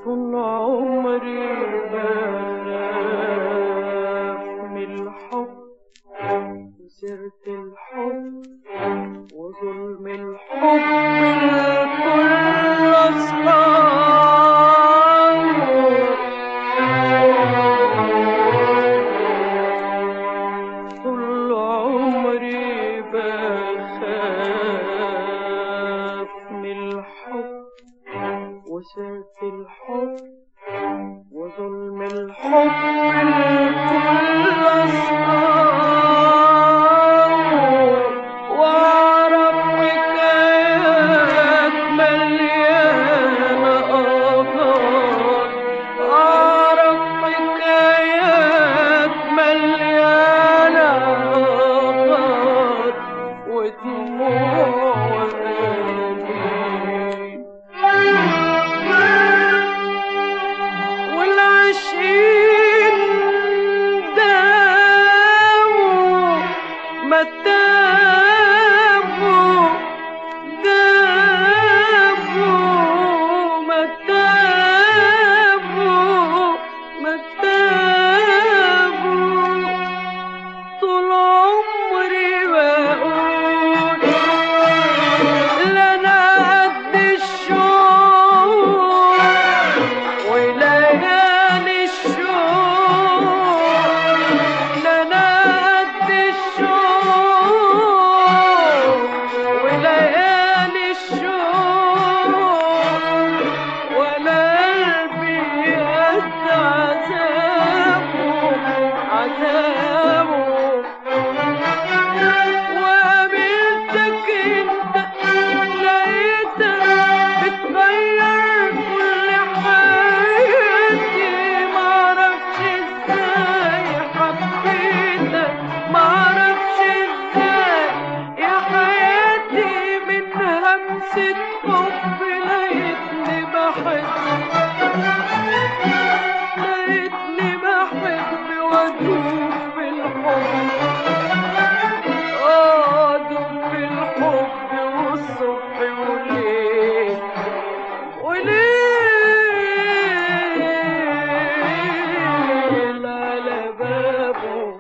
طول عمري بخاف من الحب وسيرة الحب وظلم الحب لكل أصحابه طول عمري بخاف من الحب وسيرة الحب وظلم الحب لكل أصحابه وأعرف حكايات مليانة آثار أعرف حكايات مليانة آثار ودموع وأنين والعشقين داووا ما تابوا دابوا ما تابوا ما تابوا طول عمري بقول لنا قد الشوق وليالي الشوق لنا قد الشوق وليالي الشوق ولا قلبي قد عذابه عذابه وقابلتك انت لقيتك بتغير كل حياتي معرفش ازاي حبيتك معرفش ازاي يا حياتي من همسة حب لقيتني بحب لقيتني بحب وادوب في الحب أدوب في الحب والصبح والليل وليل على بابه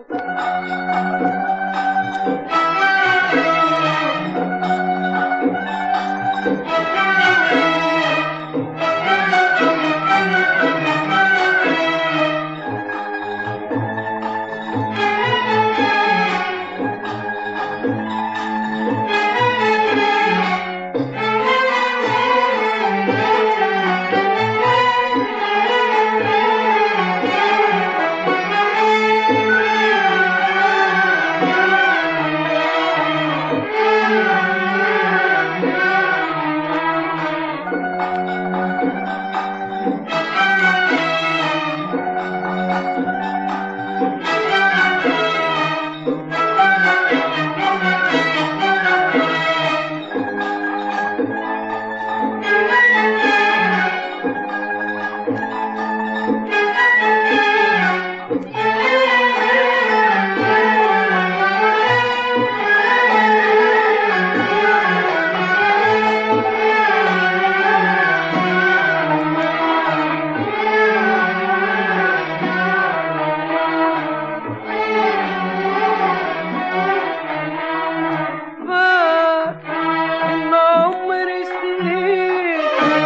فات إن عمري سنين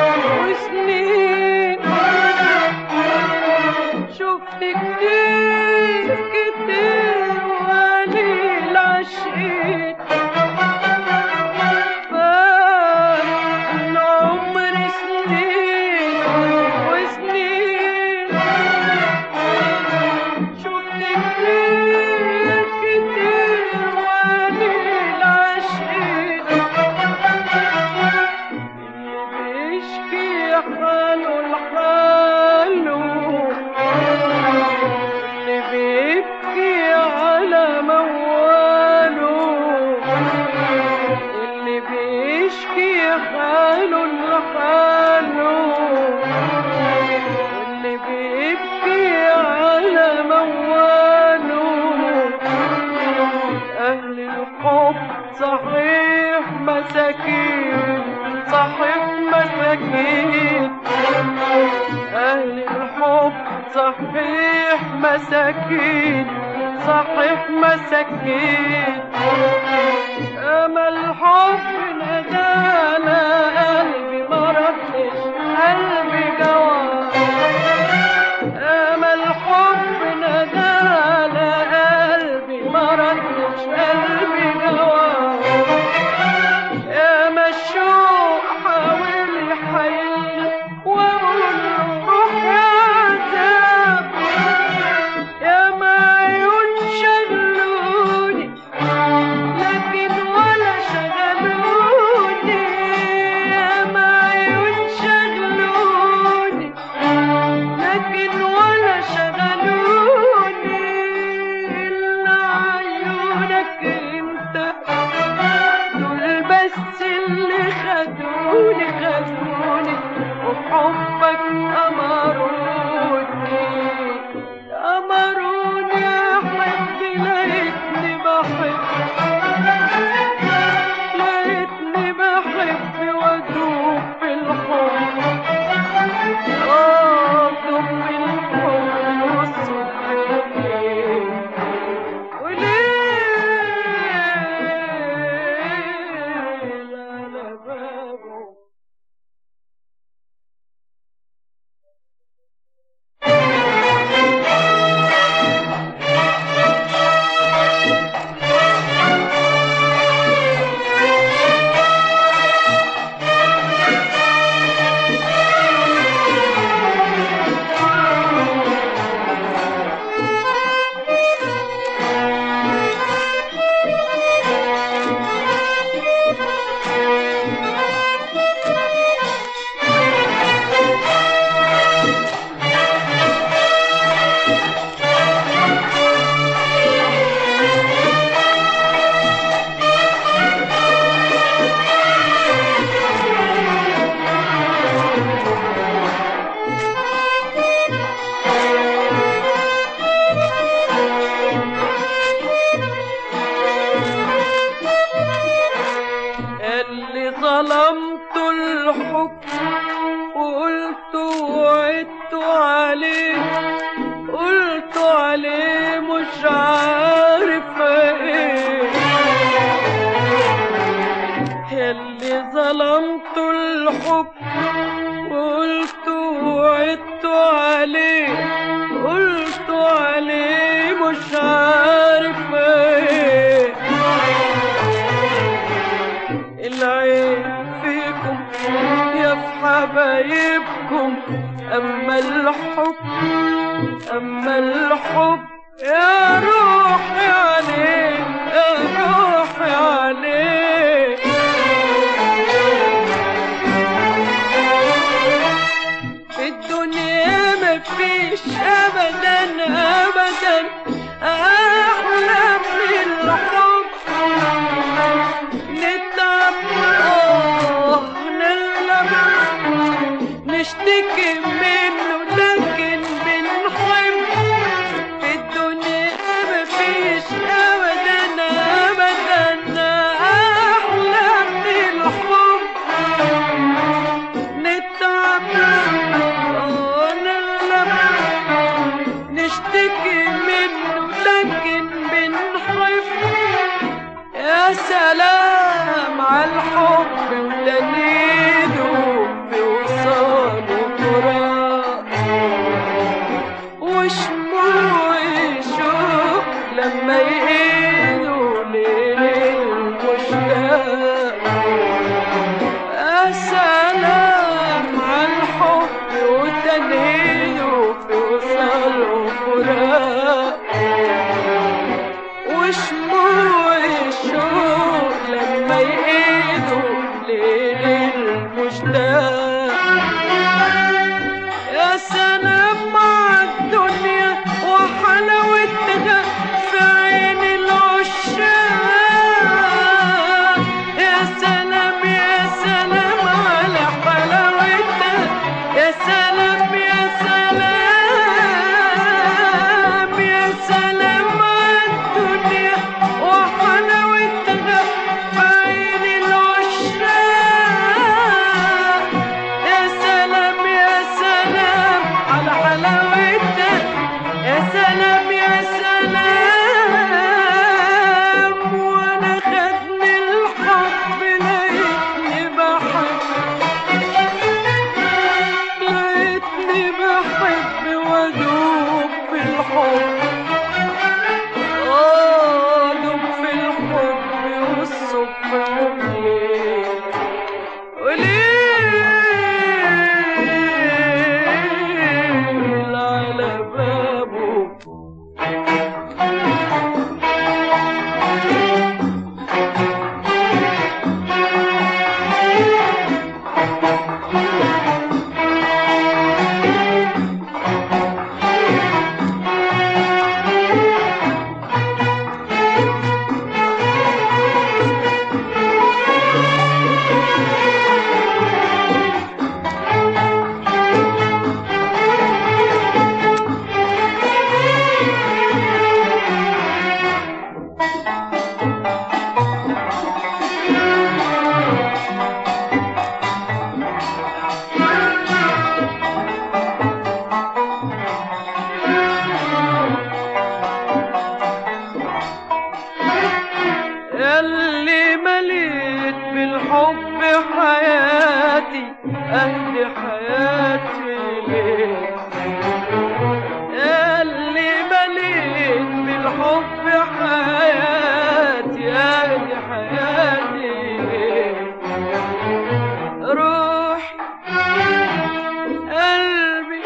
وسنين شفت كتير كتير وقليل عشقين فات إن عمري سنين وسنين شفت كتير كتير وقليل عشقين اللي بيشكي حاله لحاله اللي بيبكي على مواله اللي بيشكي حاله لحاله واللي بيبكي على مواله أهل الحب صحيح مساكين صحيح مساكين أهل الحب صحيح مساكين صحيح مساكين أما الحب ندانا قلبي ما ردش قلبي جواب أما الحب ندانا قلبي ما ردش قلبي جواب يا مشوق حاول يحيل واقول له روح يا عذاب يا ما عيون شغلوني لكن ولا شغلوني يا ما عيون شغلوني لكن ولا شغلوني إلا عيونك انت دول بس اللي خدوني خدوني وحبك أمروني أمروني أحب لقيتني بحب لقيتني بحب وأدوب في الحب آه أدوب في الحب والصدق وليل على بابه اللي ظلمت الحب وقلت وعدت عليه قلت عليه مش عارف ايه اللي ظلمت الحب وقلت وعدت عليه قلت عليه مش عارف ايه العين فيكم يا في حبايبكم أما الحب أما الحب يا روحي عليه يا روحي عليه في الدنيا مفيش أبدا أبدا أحلى من الحب نتعب آه نلم نشتكي منه لكن بنحب في الدنيا مفيش أبدا أبدا أحلى من الحب نتعب آه نلم نشتكي منه لكن بنحب يا سلام على الحب ودليله بوصاله تراب وشموع الشوق لما يقيدوا ليل مشتاق يا سلام على الحب ودليله بوصاله فراق وشموع الشوق لما يقيدوا ليل المشتاق يا سلام مع الدنيا وحلاوتها في عين العشاق يا سلام يا سلام على حلاوتها يا سلام يا سلام يا سلام على الدنيا وحلاوتها في عين العشاق أهدي حياتي ليك اللي مليت بالحب حياتي أهدي حياتي ليك روحي قلبي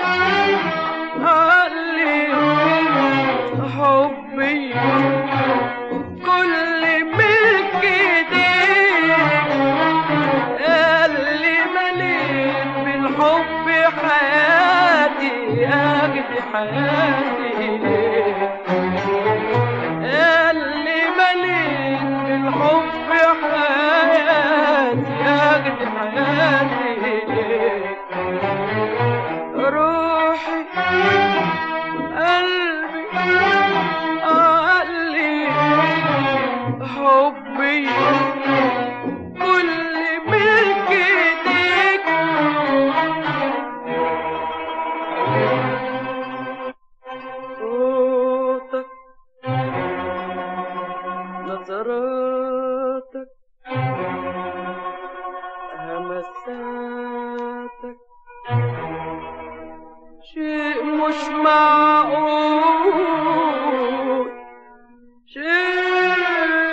علي حبي كل ملك ايديك اللي مليت بالحب حياتي اجدي حياتي اللي مليت بالحب حياتي اجدي حياتي روحي قلبي عقلي حبي كل ملك ايديك صوتك نظراتك همساتك شيء مش معقول شيء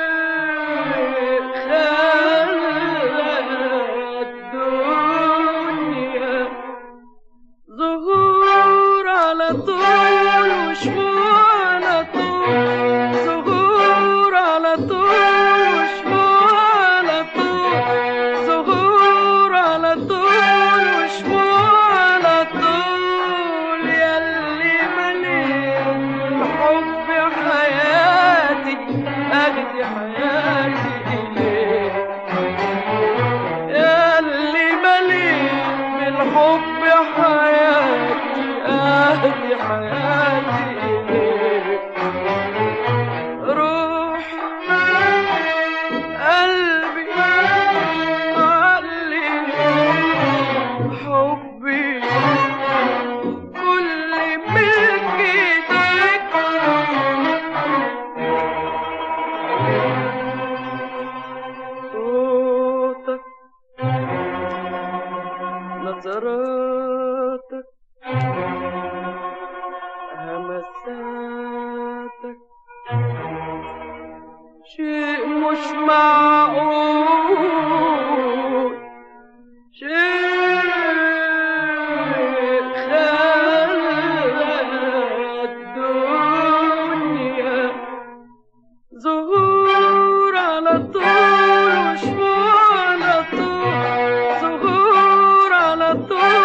خلى الدنيا ظهور على طول وشموع على طول ظهور على طول وشموع على طول ظهور على طول وشموع على طول ياللي مليت الحب حياتي اخدي حياتي اليك اللي مليت بالحب حياتي اهدي حياتي اليك روحي قلبي عقلي حبي كل ملك ايديك صوتك نظراتك همساتك شيء مش معقول شيء خلى الدنيا ظهور على طول وشموع على طول ظهور على طول